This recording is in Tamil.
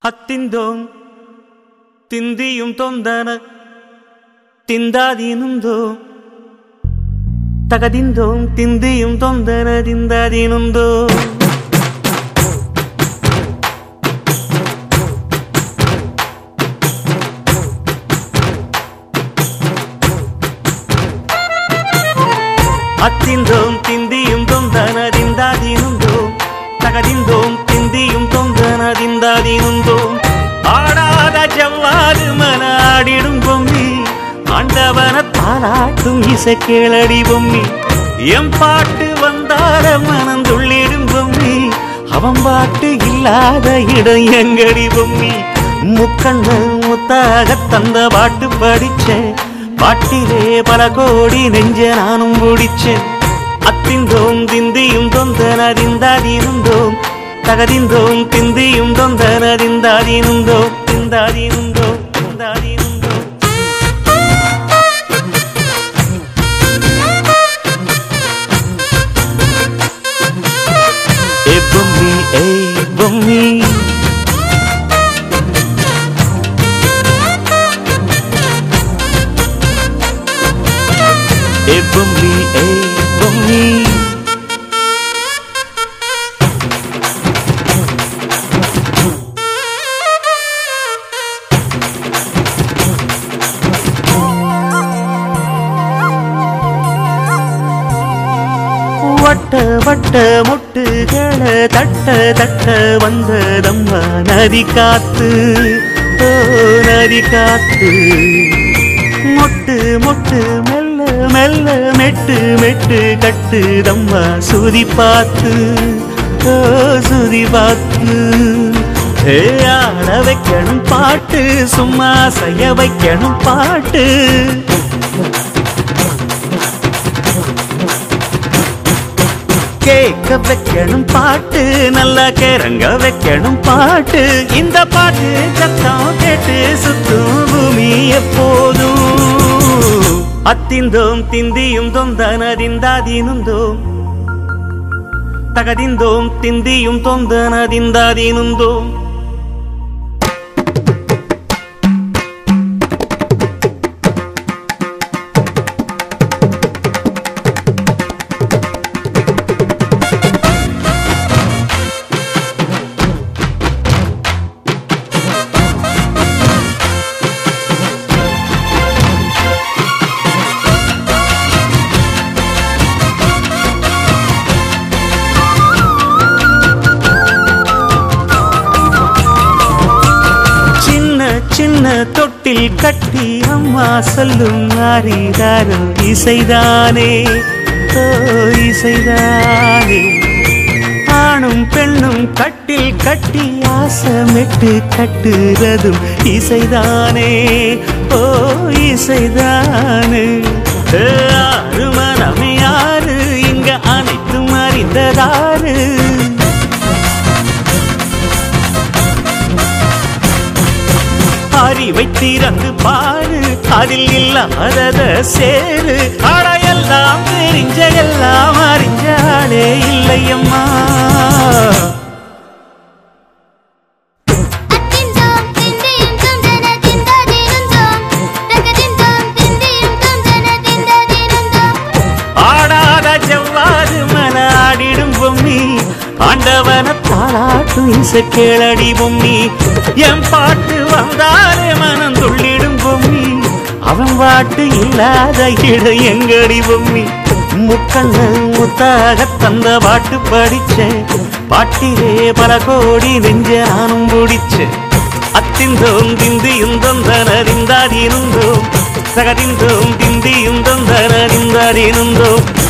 ಹತ್ತಿಂದೋಂ ತಿಂದಿಯುಂ ತೊಂದನ ತಿಂದಾದೀನುಂದೋ ತಗದಿಂದೋಂ ತಿಂದಿಯುಂ ತೊಂದನ ದಿಂದಾದೀನುಂದೋ அத்திந்தோம் திந்தியும் தொந்தனதிந்தாதீனுந்தோம் தகதிந்தோம் திந்தியும் தொந்தனதிந்தாதீனுந்தோம் ஆடாத ஜவ்வாது மன ஆடிடும் பொம்மி ஆண்டவன தாளாட்டும் இசை கேளடி பொம்மி எம் பாட்டு வந்தார மனம் துள்ளிடும் பொம்மி அவன் பாட்டு இல்லாத இடம் எங்கடி பொம்மி முக்கண்ணு முத்தாக தந்த பாட்டு படிச்சேன் பாட்டிலே பல கோடி நெஞ்ச நானும் பிடிச்சேன் அத்திந்தோம் திந்தியும் தொந்தனதிந்தாதீனுந்தோம் தகதிந்தோம் திந்தியும் தொந்தனதிந்தாதீனுந்தோம் திந்தாதீனுந்தோம் திந்தாதீனுந்தோம் ஏ பொம்மி ஏய் பொம்மி ஏ பொம்மி ஏய் பொம்மி வட்ட வட்ட முட்டுகளை தட்ட தட்ட வந்ததம்மா நதி காத்து ஓ நதி காத்து மொட்டு மொட்டு மெல்ல மெல்ல மெட்டு மெட்டு கட்டுதம்மா சுதி பார்த்து ஓ சுதி பார்த்து ஏ, ஆட வைக்கணும் பாட்டு சும்மா செய்ய வைக்கணும் பாட்டு கேட்க வைக்கணும் பாட்டு நல்லா கிறங்க வைக்கணும் பாட்டு இந்த பாட்டு சத்தம் கேட்டு சுத்தும் பூமி எப்போதும் அத்திந்தோம் திந்தியும் தொந்தனதிந்தாதீனுந்தோம் தகதிந்தோம் திந்தியும் தொந்தனதிந்தாதீனுந்தோம் சின்ன சின்ன தொட்டில் கட்டி அம்மா சொல்லும் ஆரிதாரோ இசைதானே ஓ இசைதானே ஆணும் பெண்ணும் கட்டில் கட்டி ஆசமிட்டு கட்டுறதும் இசைதானே ஓ இசைதானே ஏ, ஆறு மனமே யாரு இங்க அனைத்தும் அறிந்ததாரு அறிவை திறந்து பாரு அதில் இல்லாதத சேரு அடையெல்லாம் தெரிஞ்ச எல்லாம் அறிஞ்சாலே இல்லையம்மா அத்திந்தோம் திந்தியும் தொந்தன திந்தாதீனுந்தோம் தகதிந்தோம் திந்தியும் தொந்தன திந்தாதீனுந்தோம் ஆடாத செவ்வாது மன ஆடிடும் பொம்மி ஆண்டவன தாளாட்டும் இசை கேளடி பொம்மி என் பாட்டு வந்தாலே மனம் துள்ளிடும் பொம்மி அவன் பாட்டு இல்லாத இடம் எங்கடி பொம்மி முக்கண்ணு முத்தாக தந்த பாட்டு படிச்சேன் பாட்டிலே பல கோடி நெஞ்ச நானும் பிடிச்சேன் அத்திந்தோம் திந்தியும் தொந்தனறிந்தாதீனுந்தோம் சகதிந்தோம் திந்தியும் தொந்தனறிந்தாதீனுந்தோம்